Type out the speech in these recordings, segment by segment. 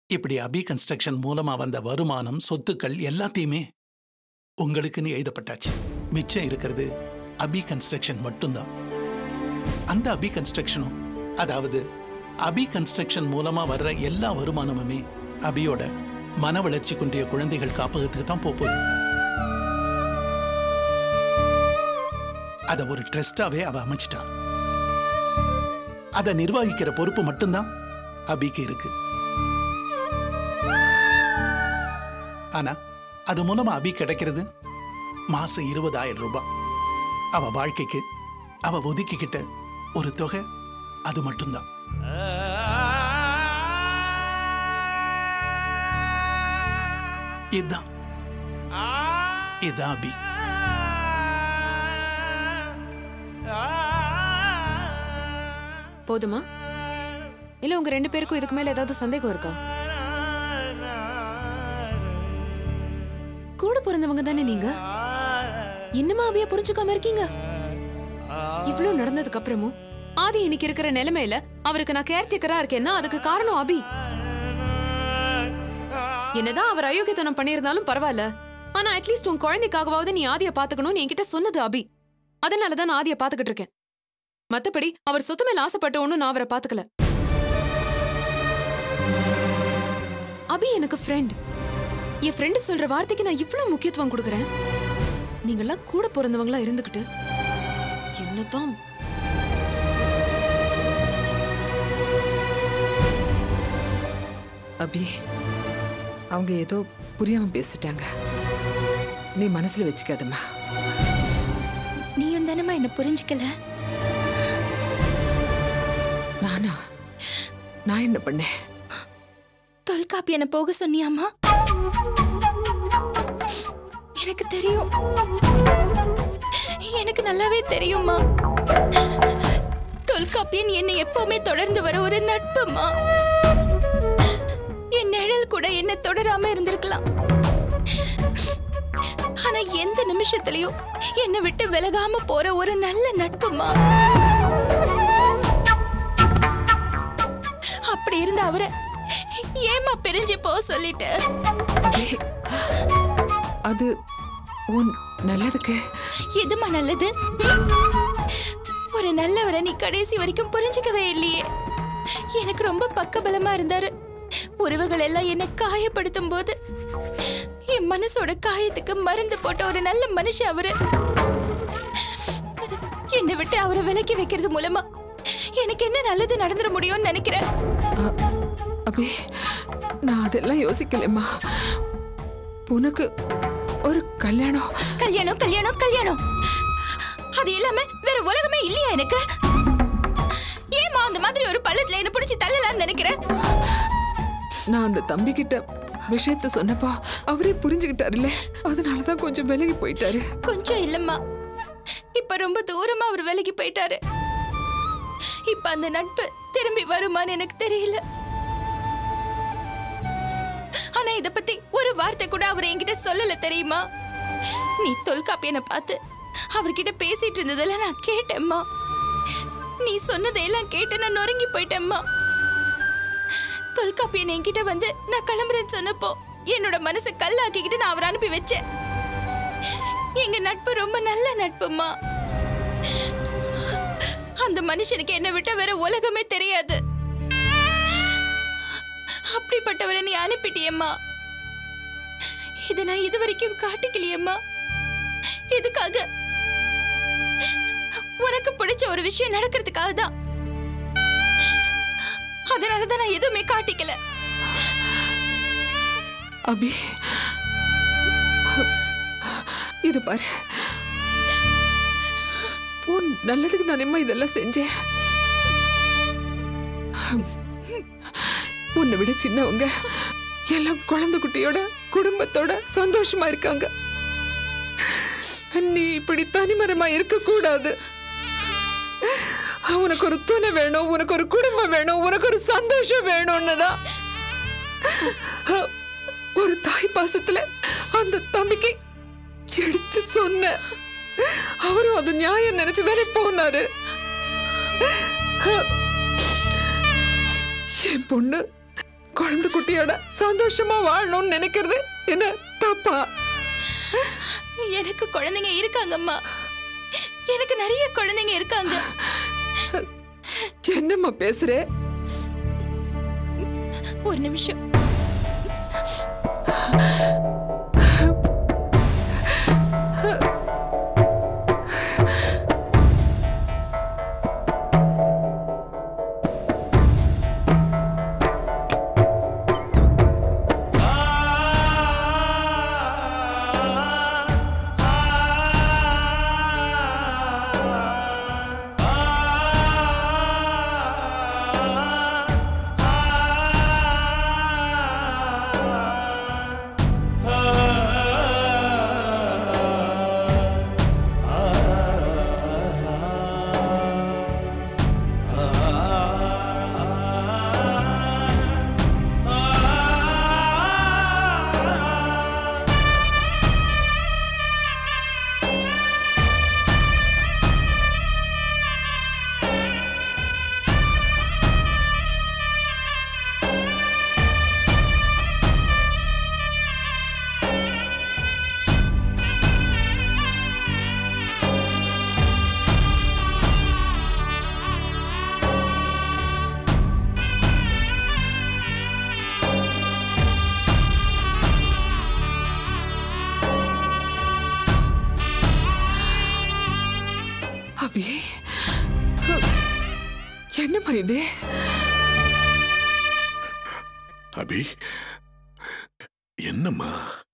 இப்படி அபி கன்ஸ்ட்ரக்ஷன் மூலமா வந்த வருமானம் சொத்துக்கள் எல்லாத்தையுமே உங்களுக்குன்னு எழுதப்பட்டாச்சு மிச்சம் இருக்கிறது அபி கன்ஸ்ட்ரக்ஷன் மட்டும்தான் அந்த அபி கன்ஸ்ட்ரக்ஷனும் அதாவது அபி கன்ஸ்ட்ரக்ஷன் மூலமா வர்ற எல்லா வருமானமுமே அபியோட மன வளர்ச்சி குன்றிய குழந்தைகள் காப்பகத்துக்கு தான் போக போகுது அத ஒரு ட்ரஸ்டாவே அவ அமைச்சிட்டான் அதை நிர்வகிக்கிற பொறுப்பு மட்டும்தான் அபிக்கு இருக்கு ஆனா அது மூலமா அபி கிடைக்கிறது மாசம் இருபதாயிரம் ரூபாய் அவ வாழ்க்கைக்கு அவ ஒதுக்கிக்கிட்ட ஒரு தொகை அது மட்டும்தான் இதுதான் இதுதான் அபி போதுமா இல்ல உங்க ரெண்டு பேருக்கும் இதுக்கு மேல ஏதாவது சந்தேகம் இருக்கா கூட பிறந்தவங்க தானே நீங்க இன்னுமா அபிய புரிஞ்சுக்காம இருக்கீங்க இவ்ளோ நடந்ததுக்கு அப்புறமும் ஆதி இன்னைக்கு இருக்கிற நிலைமையில அவருக்கு நான் கேர்டேக்கரா இருக்கேன்னா அதுக்கு காரணம் அபி என்னதான் அவர் அயோக்கியத்தனம் பண்ணியிருந்தாலும் பரவாயில்ல ஆனா அட்லீஸ்ட் உன் குழந்தைக்காகவாவது நீ ஆதிய பாத்துக்கணும்னு என்கிட்ட சொன்னது அபி அதனாலதான் நான் ஆதிய பாத்துக்கிட்டு இருக்கேன் மத்தபடி அவர் சொத்து மேல ஆசைப்பட்ட ஒண்ணும் நான் அவரை பாத்துக்கல அபி எனக்கு ஃப்ரெண்ட் என் ஃப்ரெண்டு சொல்ற வார்த்தைக்கு நான் இவ்வளவு முக்கியத்துவம் கொடுக்கறேன் நீங்கெல்லாம் கூட பிறந்தவங்களா இருந்துகிட்டு என்னதான் அபி அவங்க ஏதோ புரியாம பேசிட்டாங்க நீ மனசுல வச்சுக்காதம்மா நீயும் தானம்மா என்ன புரிஞ்சுக்கல நானா நான் என்ன பண்ணேன் தொல்காப்பி என்ன போக சொன்னியாமா எனக்கு தெரியும் எனக்கு நல்லாவே தெரியும்மா தொல்காப்பியன் என்னை எப்பவுமே தொடர்ந்து வர ஒரு நட்புமா என் நிழல் கூட என்ன தொடராம இருந்திருக்கலாம் ஆனா எந்த நிமிஷத்துலயும் என்னை விட்டு விலகாம போற ஒரு நல்ல நட்புமா அப்படி இருந்த அவரை ஏமா பிரிஞ்சு போக சொல்லிட்டு அபி, அது உன் நல்லதுக்கு எதுமா நல்லது ஒரு நல்லவரை நீ கடைசி வரைக்கும் புரிஞ்சுக்கவே இல்லையே எனக்கு ரொம்ப பக்கபலமா இருந்தாரு உறவுகள் எல்லாம் என்ன காயப்படுத்தும் போது என் மனசோட காயத்துக்கு மருந்து போட்ட ஒரு நல்ல மனுஷன் அவரு என்னை விட்டு அவரை விலக்கி வைக்கிறது மூலமா எனக்கு என்ன நல்லது நடந்துட முடியும்னு நினைக்கிறேன் அ- அபி நான் அதெல்லாம் யோசிக்கலம்மா உனக்கு ஒரு கல்யாணம் கல்யாணம் கல்யாணம் கல்யாணம் அது இல்லாம வேற உலகமே இல்லையா எனக்கு ஏமா அந்த மாதிரி ஒரு பள்ளத்துல என்ன பிடிச்சி தள்ளலாம்னு நினைக்கிறேன் நான் அந்த தம்பி கிட்ட விஷயத்த சொன்னப்போ அவரே புரிஞ்சுக்கிட்டாருல்ல அதனாலதான் கொஞ்சம் விலகி போயிட்டாரு கொஞ்சம் இல்லம்மா இப்ப ரொம்ப தூரமா அவர் விலகி போயிட்டாரு இப்ப அந்த நட்பு திரும்பி வருமான்னு எனக்கு தெரியல ஆனா இத பத்தி ஒரு வார்த்தை கூட அவர் என்கிட்ட சொல்லல தெரியுமா நீ தொல்காப்பியனை பார்த்து அவர்கிட்ட பேசிட்டு இருந்ததெல்லாம் நான் கேட்டேம்மா நீ சொன்னதையெல்லாம் கேட்டு நான் நொறுங்கி போயிட்டேம்மா தொல்காப்பியன் என்கிட்ட வந்து நான் கிளம்புறேன்னு சொன்னப்போ என்னோட மனசை கல்லாக்கிக்கிட்டு நான் அவரை அனுப்பி வச்சேன் எங்க நட்பு ரொம்ப நல்ல நட்புமா அந்த மனுஷனுக்கு என்ன விட்ட வேற உலகமே தெரியாது அப்படிப்பட்டவரை நீ அனுப்பிட்டியம்மா இத நான் இது வரைக்கும் காட்டிக்கலையம்மா எதுக்காக உனக்கு பிடிச்ச ஒரு விஷயம் நடக்கிறதுக்காக தான் அதனாலதான் நான் எதுவுமே காட்டிக்கல அபி இது பாரு உன் நல்லதுக்கு தானேம்மா இதெல்லாம் செஞ்சேன் உன்னை விட சின்னவங்க எல்லாம் குழந்தை குட்டியோட குடும்பத்தோட சந்தோஷமா இருக்காங்க நீ இப்படி தனிமரமா இருக்க கூடாது உனக்கு ஒரு துணை வேணும் உனக்கு ஒரு குடும்பம் வேணும் உனக்கு ஒரு சந்தோஷம் வேணும்னு தான் ஒரு தாய் பாசத்துல அந்த தம்பிக்கு எடுத்து சொன்ன அவரும் அது நியாயம் நினைச்சு தானே போனாரு என் பொண்ணு குழந்தை குட்டியோட சந்தோஷமா வாழணும்னு நினைக்கிறது என்ன தப்பா எனக்கு குழந்தைங்க இருக்காங்கம்மா எனக்கு நிறைய குழந்தைங்க இருக்காங்க என்னம்மா பேசுற ஒரு நிமிஷம் அபி என்னம்மா இது அபி என்னம்மா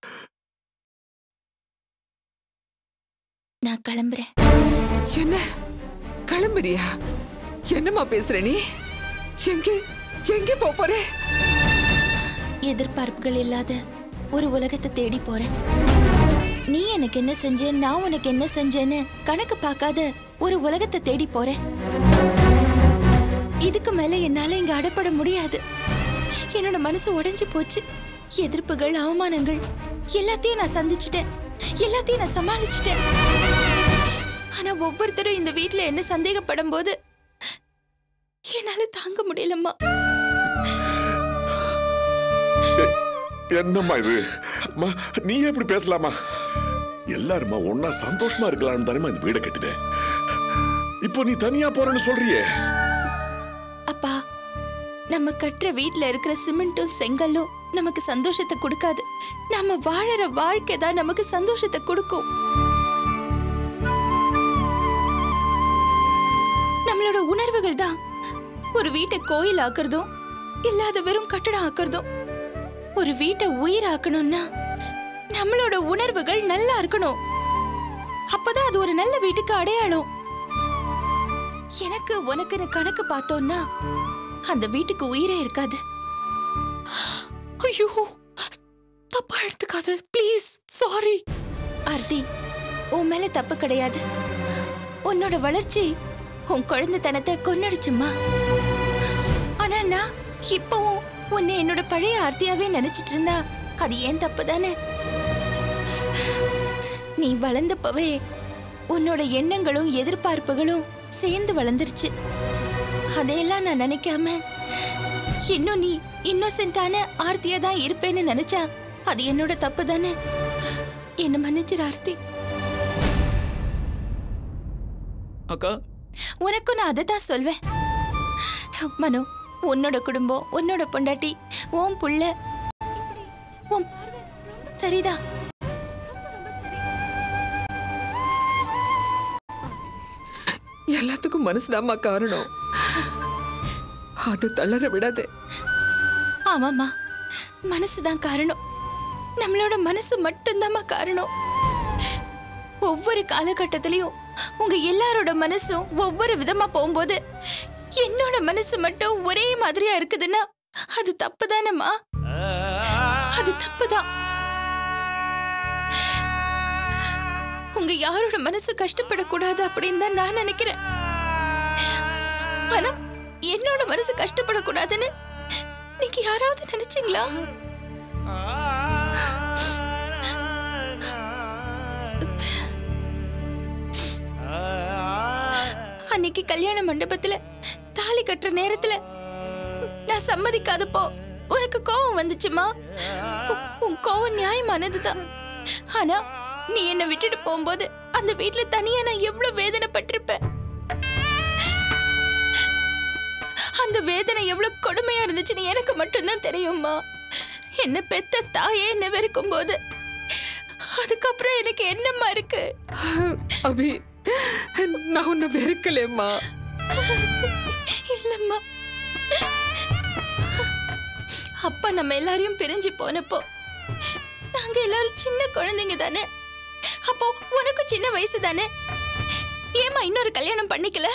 நான் கிளம்புறேன் என்ன கிளம்புறியா என்னம்மா பேசுற நீ எங்க எங்க போப் போற எதிர்பார்ப்புகள் இல்லாத ஒரு உலகத்தை தேடி போறேன் நீ எனக்கு என்ன செஞ்ச நான் உனக்கு என்ன செஞ்சேன்னு கணக்கு பார்க்காத ஒரு உலகத்தை தேடி போறேன் இதுக்கு மேல என்னால இங்க அடப்பட முடியாது என்னோட மனசு உடைஞ்சு போச்சு எதிர்ப்புகள் அவமானங்கள் எல்லாத்தையும் நான் சந்திச்சிட்டேன் எல்லாத்தையும் நான் சமாளிச்சிட்டேன் ஆனா ஒவ்வொருத்தரும் இந்த வீட்ல என்ன சந்தேகப்படும் போது என்னால தாங்க முடியலம்மா என்னம்மா இது அம்மா நீ எப்படி பேசலாமா எல்லாருமா ஒன்னா சந்தோஷமா இருக்கலாம்னு தானே இந்த வீடை கட்டினேன் இப்போ நீ தனியா போறேன்னு சொல்றியே அப்பா நம்ம கட்டுற வீட்ல இருக்கிற சிமெண்ட்டும் செங்கல்லும் நமக்கு சந்தோஷத்தை கொடுக்காது நம்ம வாழற வாழ்க்கை தான் நமக்கு சந்தோஷத்தை கொடுக்கும் நம்மளோட உணர்வுகள் தான் ஒரு வீட்டை கோயில் ஆக்குறதும் இல்லாத வெறும் கட்டடம் ஆக்குறதும் ஒரு வீட்டை உயிர் ஆக்கணும்னா நம்மளோட உணர்வுகள் நல்லா இருக்கணும் அப்பதான் அது ஒரு நல்ல வீட்டுக்கு அடையாளம் எனக்கு உனக்குன்னு கணக்கு பார்த்தோம்னா அந்த வீட்டுக்கு உயிரே இருக்காது ஐயோ தப்பா எடுத்துக்காத ப்ளீஸ் சாரி ஆர்த்தி உன் மேல தப்பு கிடையாது உன்னோட வளர்ச்சி உன் குழந்தைத்தனத்தை கொன்னடிச்சுமா ஆனா நான் இப்பவும் உன்னை என்னோட பழைய ஆர்த்தியாவே நினைச்சிட்டு இருந்தா அது ஏன் தப்பு தானே நீ வளர்ந்தப்பவே உன்னோட எண்ணங்களும் எதிர்பார்ப்புகளும் சேர்ந்து வளர்ந்துருச்சு அதையெல்லாம் நான் நினைக்காம இன்னும் நீ இன்னோசென்ட்டான ஆர்த்தியா தான் இருப்பேன்னு நினைச்சா அது என்னோட தப்பு தானே என்ன மன்னிச்சிரு ஆர்த்தி அக்கா உனக்கும் நான் அதை தான் சொல்வேன் மனு உன்னோட குடும்பம் உன்னோட பொண்டாட்டி உன் புள்ள உன் பார்வை சரிதான் எல்லாத்துக்கும் மனசுதாம்மா காரணம் அது தளர விடாது ஆமாம்மா மனசுதான் காரணம் நம்மளோட மனசு மட்டும்தாம்மா காரணம் ஒவ்வொரு காலகட்டத்திலையும் உங்க எல்லாரோட மனசும் ஒவ்வொரு விதமா போகும்போது என்னோட மனசு மட்டும் ஒரே மாதிரியா இருக்குதுன்னா அது தப்பு தானேம்மா அது தப்புதான் உங்க யாரோட மனசு கஷ்டப்படக்கூடாது அப்படின்னு தான் நான் நினைக்கிறேன் ஆனா என்னோட மனசு கஷ்டப்படக்கூடாதுன்னு நீங்க யாராவது நினைச்சீங்களா அன்னைக்கு கல்யாண மண்டபத்துல தாலி கட்டுற நேரத்துல நான் சம்மதிக்காதப்போ உனக்கு கோவம் வந்துச்சுமா உ- உன் கோவம் நியாயமானதுதான் ஆனா நீ என்னை விட்டுட்டு போகும்போது அந்த வீட்ல தனியா நான் எவ்வளவு வேதனைப்பட்டிருப்பேன் அந்த வேதனை எவ்வளவு கொடுமையா இருந்துச்சுன்னு எனக்கு மட்டும்தான் தெரியுமா என்ன பெத்த தாயே என்ன வெறுக்கும் போது அதுக்கப்புறம் எனக்கு என்னம்மா இருக்கு அபி நான் உன்னை வெறுக்கலேம்மா இல்லம்மா அப்பா நம்ம எல்லாரையும் பிரிஞ்சு போனப்போ நாங்க எல்லாரும் சின்ன குழந்தைங்க தானே அப்போ உனக்கும் சின்ன வயசு தானே ஏமா இன்னொரு கல்யாணம் பண்ணிக்கல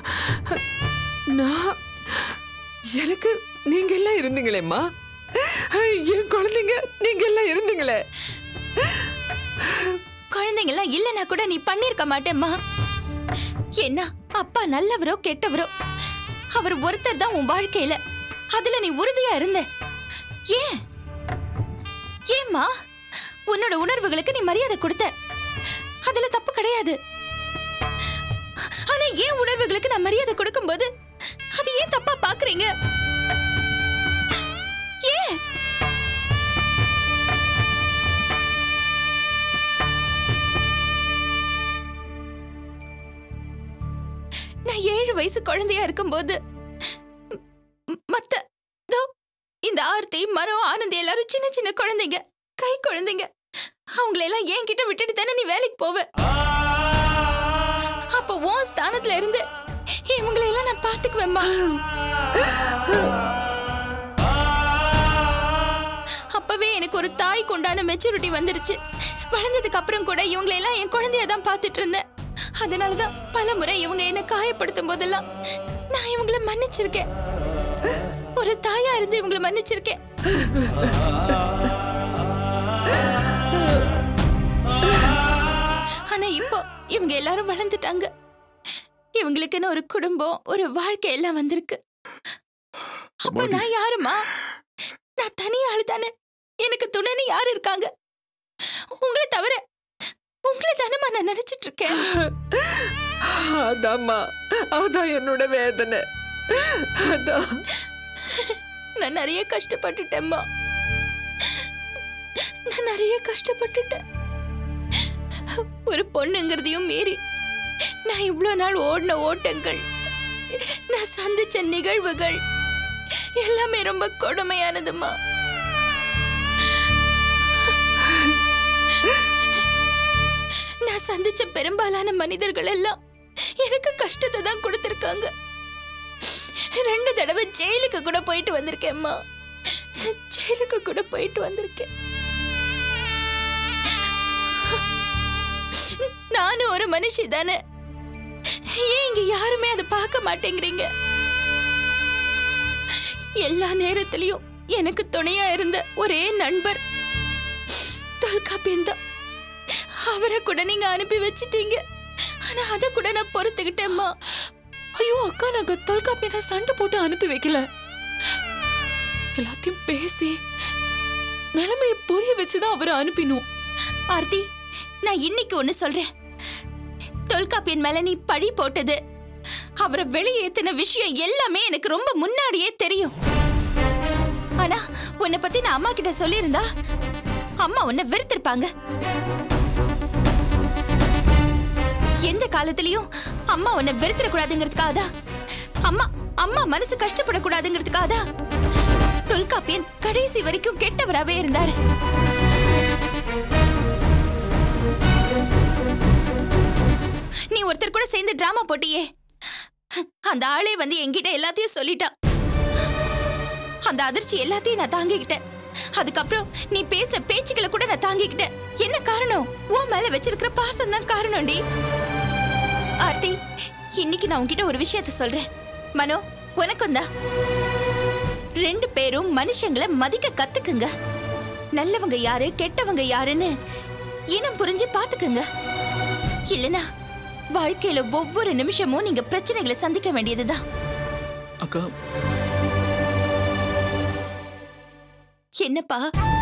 நான் எனக்கு நீங்க எல்லாம் இருந்தீங்களேம்மா என் குழந்தைங்க நீங்க எல்லாம் இருந்தீங்களே குழந்தைங்களாம் இல்லைன்னா கூட நீ பண்ணிருக்க மாட்டேம்மா என்ன அப்பா நல்லவரோ கெட்டவரோ அவர் ஒருத்தர் தான் உன் வாழ்க்கையில அதுல நீ உறுதியா இருந்த ஏன் ஏம்மா உன்னோட உணர்வுகளுக்கு நீ மரியாதை கொடுத்த அதுல தப்பு கிடையாது ஆனா ஏன் உணர்வுகளுக்கு நான் மரியாதை கொடுக்கும்போது அது ஏன் தப்பா பாக்குறீங்க ஏன் நான் ஏழு வயசு குழந்தையா இருக்கும்போது ம், ம், மத்த தோ, இந்த ஆர்த்தி மரம் ஆனந்தி எல்லாரும் சின்ன சின்ன குழந்தைங்க கை குழந்தைங்க அவங்கள எல்லாம் என்கிட்ட விட்டுட்டு தானே நீ வேலைக்கு போவ அப்ப உன் ஸ்தானத்துல இருந்து இவங்களை எல்லாம் நான் பாத்துக்குவேம்மா அப்பவே எனக்கு ஒரு தாய்க்கு உண்டான மெச்சூரிட்டி வந்துருச்சு வளர்ந்ததுக்கு அப்புறம் கூட இவங்களை எல்லாம் என் குழந்தைய தான் பார்த்துட்டு இருந்தேன் அதனாலதான் பல முறை இவங்க என்ன காயப்படுத்தும் போதெல்லாம் நான் இவங்களை மன்னிச்சிருக்கேன் ஒரு தாயா இருந்து இவங்களை மன்னிச்சிருக்கேன் ஆனா இப்போ இவங்க எல்லாரும் வளர்ந்துட்டாங்க இவங்களுக்குன்னு ஒரு குடும்பம் ஒரு வாழ்க்கை எல்லாம் வந்திருக்கு அப்ப அம்மாடி. நான் யாருமா நான் தனி ஆளு தானே எனக்கு துணைன்னு யார் இருக்காங்க உங்களை தவிர உங்களை தானேம்மா நான் நினைச்சிட்டு இருக்கேன் அதாம்மா அதான் என்னோட வேதனை அதான் நான் நிறைய கஷ்டப்பட்டுட்டேம்மா நான் நிறைய கஷ்டப்பட்டுட்டேன் ஒரு பொண்ணுங்கிறதையும் மீறி நான் இவ்வளோ நாள் ஓடின ஓட்டங்கள் நான் சந்திச்ச நிகழ்வுகள் எல்லாமே ரொம்ப கொடுமையானதும்மா நான் சந்திச்ச பெரும்பாலான மனிதர்கள் எல்லாம் எனக்கு கஷ்டத்தை தான் கொடுத்துருக்காங்க ரெண்டு தடவை ஜெயிலுக்கு கூட போயிட்டு வந்திருக்கேம்மா ஜெயிலுக்கு கூட போயிட்டு வந்திருக்கேன் நானும் ஒரு மனுஷி தானே ஏன் இங்க யாருமே அதை பார்க்க மாட்டேங்கிறீங்க எல்லா நேரத்திலையும் எனக்கு துணையா இருந்த ஒரே நண்பர் தொல்காப்பியன் தான் அவரை கூட நீங்க அனுப்பி வச்சிட்டீங்க ஆனா அதை கூட நான் பொறுத்துக்கிட்டேம்மா ஐயோ அக்கா நாங்க தொல்காப்பியை தான் சண்டை போட்டு அனுப்பி வைக்கல எல்லாத்தையும் பேசி நிலைமைய புரிய வச்சுதான் அவரை அனுப்பினோம் ஆர்த்தி நான் இன்னைக்கு ஒண்ணு சொல்றேன் தொல்காப்பியன் மேல நீ பழி போட்டது அவரை வெளியேத்தின விஷயம் எல்லாமே எனக்கு ரொம்ப முன்னாடியே தெரியும் ஆனா உன்னை பத்தி நான் அம்மா கிட்ட சொல்லியிருந்தா அம்மா உன்னை வெறுத்திருப்பாங்க எந்த காலத்திலயும் அம்மா உன்னை வெறுத்திட கூடாதுங்கிறதுக்காக தான் அம்மா அம்மா மனசு கஷ்டப்படக்கூடாதுங்கிறதுக்காக தான் தொல்காப்பியன் கடைசி வரைக்கும் கெட்டவராவே இருந்தாரு நீ ஒருத்தர் கூட சேர்ந்து டிராமா போட்டியே அந்த ஆளே வந்து என்கிட்ட எல்லாத்தையும் சொல்லிட்டான் அந்த அதிர்ச்சி எல்லாத்தையும் நான் தாங்கிக்கிட்டேன் அதுக்கப்புறம் நீ பேசின பேச்சுக்களை கூட நான் தாங்கிக்கிட்டேன் என்ன காரணம் உன் மேல வச்சிருக்கிற பாசம் தான் காரணம்டி ஆர்த்தி இன்னைக்கு நான் உன்கிட்ட ஒரு விஷயத்த சொல்றேன் மனோ உனக்கும் தான் ரெண்டு பேரும் மனுஷங்களை மதிக்க கத்துக்குங்க நல்லவங்க யாரு கெட்டவங்க யாருன்னு இனம் புரிஞ்சு பாத்துக்குங்க இல்லனா வாழ்க்கையில ஒவ்வொரு நிமிஷமும் நீங்க பிரச்சனைகளை சந்திக்க வேண்டியதுதான் அக்கா என்னப்பா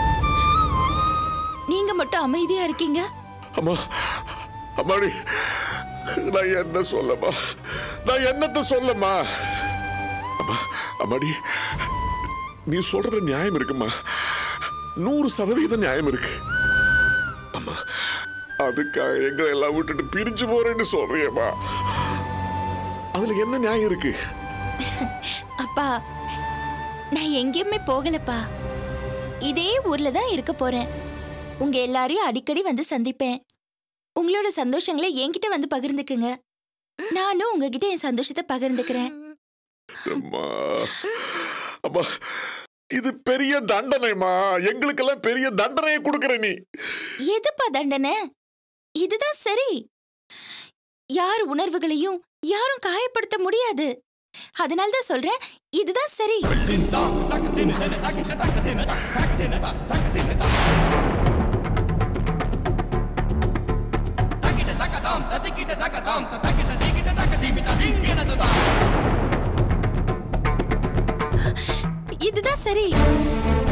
நீங்க மட்டும் அமைதியா இருக்கீங்க அம்மா அம்மாடி நான் என்ன சொல்லம்மா நான் என்னத்த சொல்லம்மா அம்மா அம்மாடி நீ சொல்றது நியாயம் இருக்குமா நூறு சதவீதம் நியாயம் இருக்கு அம்மா அதுக்காக எங்களை எல்லாம் விட்டுட்டு பிரிஞ்சு போறேன்னு சொல்றியம்மா அதுல என்ன நியாயம் இருக்கு அப்பா நான் எங்கேயுமே போகலப்பா இதே ஊர்ல தான் இருக்க போறேன் உங்க எல்லாரையும் அடிக்கடி வந்து சந்திப்பேன் உங்களோட சந்தோஷங்களை என்கிட்ட வந்து பகிர்ந்துக்குங்க நானும் உங்ககிட்ட என் சந்தோஷத்தை பகிர்ந்துக்கிறேன் அம்மா அம்மா இது பெரிய தண்டனைமா எங்களுக்கெல்லாம் பெரிய தண்டனையை கொடுக்கற நீ எதுப்பா தண்டனை இதுதான் சரி யார் உணர்வுகளையும் யாரும் காயப்படுத்த முடியாது அதனால தான் சொல்றேன் இதுதான் சரி இதுதான் சரி